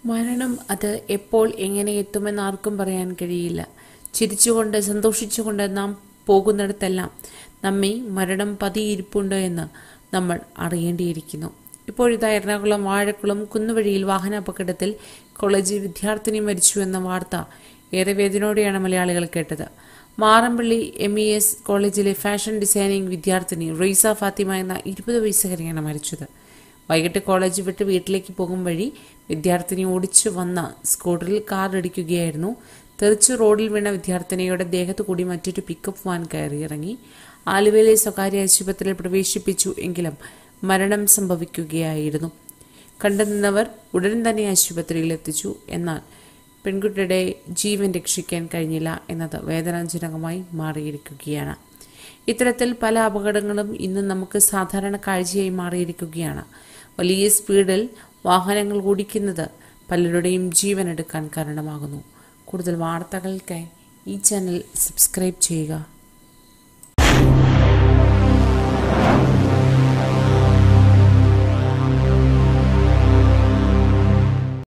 മരണം അത് എപ്പോൾ എങ്ങനെ എത്തുമെന്ന് ആർക്കും പറയാൻ കഴിയില്ല ചിരിച്ചുകൊണ്ട് സന്തോഷിച്ചുകൊണ്ട് നാം പോകുന്നിടത്തെല്ലാം നമ്മെ മരണം പതിയിരിപ്പുണ്ട് എന്ന് നമ്മൾ അറിയേണ്ടിയിരിക്കുന്നു ഇപ്പോഴിതാ എറണാകുളം വാഴക്കുളം കുന്നുവഴിയിൽ വാഹനാപകടത്തിൽ കോളേജ് വിദ്യാർത്ഥിനി മരിച്ചു എന്ന വാർത്ത ഏറെ വേദനയോടെയാണ് മലയാളികൾ കേട്ടത് മാറമ്പള്ളി എം ഇ എസ് കോളേജിലെ ഫാഷൻ ഡിസൈനിങ് വിദ്യാർത്ഥിനി റീസ ഫാത്തിമ എന്ന ഇരുപത് വയസ്സുകാരിയാണ് മരിച്ചത് വൈകിട്ട് കോളേജ് വിട്ട് വീട്ടിലേക്ക് പോകും വഴി വിദ്യാർത്ഥിനി ഓടിച്ചു വന്ന സ്കൂട്ടറിൽ കാർ ഇടിക്കുകയായിരുന്നു തെറിച്ചു റോഡിൽ വീണ വിദ്യാർത്ഥിനിയുടെ ദേഹത്തു കൂടി മറ്റൊരു പിക്കപ്പ് വാൻ കയറിയിറങ്ങി ആലുവയിലെ സ്വകാര്യ ആശുപത്രിയിൽ പ്രവേശിപ്പിച്ചു എങ്കിലും മരണം സംഭവിക്കുകയായിരുന്നു കണ്ടുനിന്നവർ ഉടൻ തന്നെ ആശുപത്രിയിൽ എത്തിച്ചു എന്നാൽ പെൺകുട്ടിയുടെ ജീവൻ രക്ഷിക്കാൻ കഴിഞ്ഞില്ല എന്നത് വേദനാജനകമായി മാറിയിരിക്കുകയാണ് ഇത്തരത്തിൽ പല അപകടങ്ങളും ഇന്ന് നമുക്ക് സാധാരണ കാഴ്ചയായി മാറിയിരിക്കുകയാണ് വലിയ സ്പീഡിൽ വാഹനങ്ങൾ ഓടിക്കുന്നത് പലരുടെയും ജീവൻ എടുക്കാൻ കാരണമാകുന്നു കൂടുതൽ വാർത്തകൾക്കായി ഈ ചാനൽ സബ്സ്ക്രൈബ് ചെയ്യുക